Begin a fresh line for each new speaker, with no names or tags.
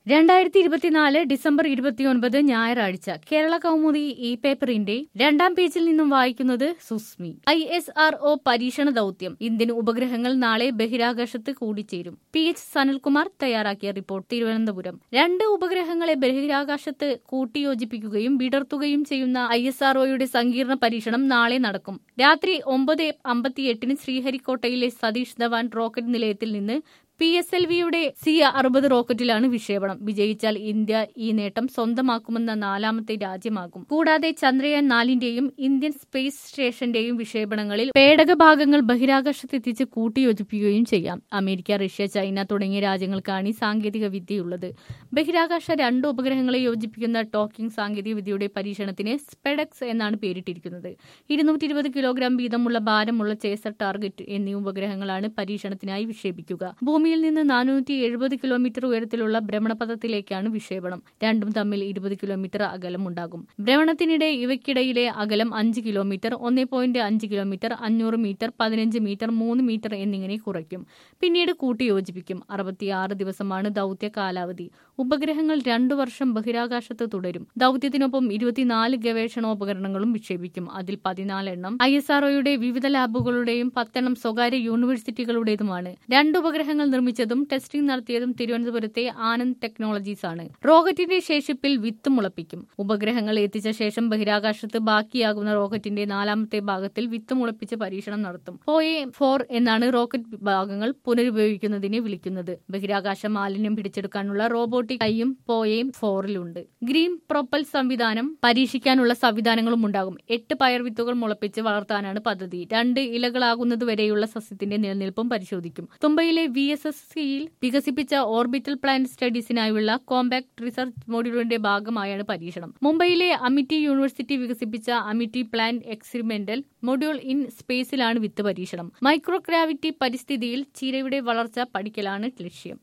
രണ്ടായിരത്തി ഇരുപത്തിനാല് ഡിസംബർ ഇരുപത്തിയൊൻപത് ഞായറാഴ്ച കേരള കൗമുദി ഇ പേപ്പറിന്റെ രണ്ടാം പേജിൽ നിന്നും വായിക്കുന്നത് Susmi I S R O പരീക്ഷണ ദൌത്യം ഇന്ത്യൻ ഉപഗ്രഹങ്ങൾ നാളെ ബഹിരാകാശത്ത് കൂടിച്ചേരും പി എച്ച് സനൽകുമാർ തയ്യാറാക്കിയ റിപ്പോർട്ട് തിരുവനന്തപുരം രണ്ട് ഉപഗ്രഹങ്ങളെ ബഹിരാകാശത്ത് കൂട്ടിയോജിപ്പിക്കുകയും വിടർത്തുകയും ചെയ്യുന്ന ഐ എസ് ആർ ഒയുടെ സങ്കീർണ പരീക്ഷണം നാളെ നടക്കും രാത്രി ഒമ്പത് അമ്പത്തിയെട്ടിന് ശ്രീഹരിക്കോട്ടയിലെ സതീഷ് ധവാൻ റോക്കറ്റ് നിലയത്തിൽ നിന്ന് പി എസ് എൽ വിയുടെ സി അറുപത് റോക്കറ്റിലാണ് വിക്ഷേപണം വിജയിച്ചാൽ ഇന്ത്യ ഈ നേട്ടം സ്വന്തമാക്കുമെന്ന നാലാമത്തെ രാജ്യമാകും കൂടാതെ ചന്ദ്രയാൻ നാലിന്റെയും ഇന്ത്യൻ സ്പേസ് സ്റ്റേഷന്റെയും വിക്ഷേപണങ്ങളിൽ പേടക ഭാഗങ്ങൾ ബഹിരാകാശത്തെത്തിച്ച് കൂട്ടിയോജിപ്പിക്കുകയും ചെയ്യാം അമേരിക്ക റഷ്യ ചൈന തുടങ്ങിയ രാജ്യങ്ങൾക്കാണ് ഈ സാങ്കേതിക വിദ്യയുള്ളത് ബഹിരാകാശ രണ്ട് ഉപഗ്രഹങ്ങളെ യോജിപ്പിക്കുന്ന ടോക്കിംഗ് സാങ്കേതിക വിദ്യയുടെ പരീക്ഷണത്തിന് സ്പെഡക്സ് എന്നാണ് പേരിട്ടിരിക്കുന്നത് ഇരുന്നൂറ്റി ഇരുപത് കിലോഗ്രാം വീതമുള്ള ഭാരമുള്ള ചേസർ ടാർഗറ്റ് എന്നീ ഉപഗ്രഹങ്ങളാണ് പരീക്ഷണത്തിനായി വിക്ഷേപിക്കുക ഭൂമിയിൽ നിന്ന് നാനൂറ്റി എഴുപത് കിലോമീറ്റർ ഉയരത്തിലുള്ള ഭ്രമണപഥത്തിലേക്കാണ് വിക്ഷേപണം രണ്ടും തമ്മിൽ ഇരുപത് കിലോമീറ്റർ അകലം ഉണ്ടാകും ഭ്രമണത്തിനിടെ ഇവയ്ക്കിടയിലെ അകലം അഞ്ച് കിലോമീറ്റർ ഒന്നേ പോയിന്റ് അഞ്ച് കിലോമീറ്റർ അഞ്ഞൂറ് മീറ്റർ പതിനഞ്ച് മീറ്റർ മൂന്ന് മീറ്റർ എന്നിങ്ങനെ കുറയ്ക്കും പിന്നീട് കൂട്ടിയോജിപ്പിക്കും അറുപത്തിയാറ് ദിവസമാണ് ദൌത്യ കാലാവധി ഉപഗ്രഹങ്ങൾ രണ്ടു വർഷം ബഹിരാകാശത്ത് തുടരും ദൌത്യത്തിനൊപ്പം ഇരുപത്തിനാല് ഗവേഷണോപകരണങ്ങളും വിക്ഷേപിക്കും അതിൽ പതിനാലെണ്ണം ഐ എസ് ആർഒയുടെ വിവിധ ലാബുകളുടെയും പത്തെണ്ണം സ്വകാര്യ യൂണിവേഴ്സിറ്റികളുടേതുമാണ് രണ്ട് ഉപഗ്രഹങ്ങൾ നിർമ്മിച്ചതും ടെസ്റ്റിംഗ് നടത്തിയതും തിരുവനന്തപുരത്തെ ആനന്ദ് ടെക്നോളജീസ് ആണ് റോക്കറ്റിന്റെ ശേഷിപ്പിൽ വിത്ത് മുളപ്പിക്കും ഉപഗ്രഹങ്ങൾ എത്തിച്ച ശേഷം ബഹിരാകാശത്ത് ബാക്കിയാകുന്ന റോക്കറ്റിന്റെ നാലാമത്തെ ഭാഗത്തിൽ വിത്ത് മുളപ്പിച്ച് പരീക്ഷണം നടത്തും പോയെ ഫോർ എന്നാണ് റോക്കറ്റ് ഭാഗങ്ങൾ പുനരുപയോഗിക്കുന്നതിനെ വിളിക്കുന്നത് ബഹിരാകാശ മാലിന്യം പിടിച്ചെടുക്കാനുള്ള റോബോട്ടിക് കൈയും പോയെയും ഫോറിലുണ്ട് ഗ്രീൻ പ്രൊപ്പൽ സംവിധാനം പരീക്ഷിക്കാനുള്ള സംവിധാനങ്ങളും ഉണ്ടാകും എട്ട് പയർ വിത്തുകൾ മുളപ്പിച്ച് വളർത്താനാണ് പദ്ധതി രണ്ട് ഇലകളാകുന്നതുവരെയുള്ള സസ്യത്തിന്റെ നിലനിൽപ്പും പരിശോധിക്കും തുമ്പയിലെ വി എസ് എസ് സിയിൽ വികസിപ്പിച്ച ഓർബിറ്റൽ പ്ലാൻ സ്റ്റഡീസിനായുള്ള കോമ്പാക്ട് റിസർച്ച് മോഡ്യൂളിന്റെ ഭാഗമായാണ് പരീക്ഷണം മുംബൈയിലെ അമിറ്റി യൂണിവേഴ്സിറ്റി വികസിപ്പിച്ച Amity plant experimental module in സ്പേസിലാണ് വിത്ത് പരീക്ഷണം മൈക്രോഗ്രാവിറ്റി പരിസ്ഥിതിയിൽ ചീരയുടെ വളർച്ച പഠിക്കലാണ് ലക്ഷ്യം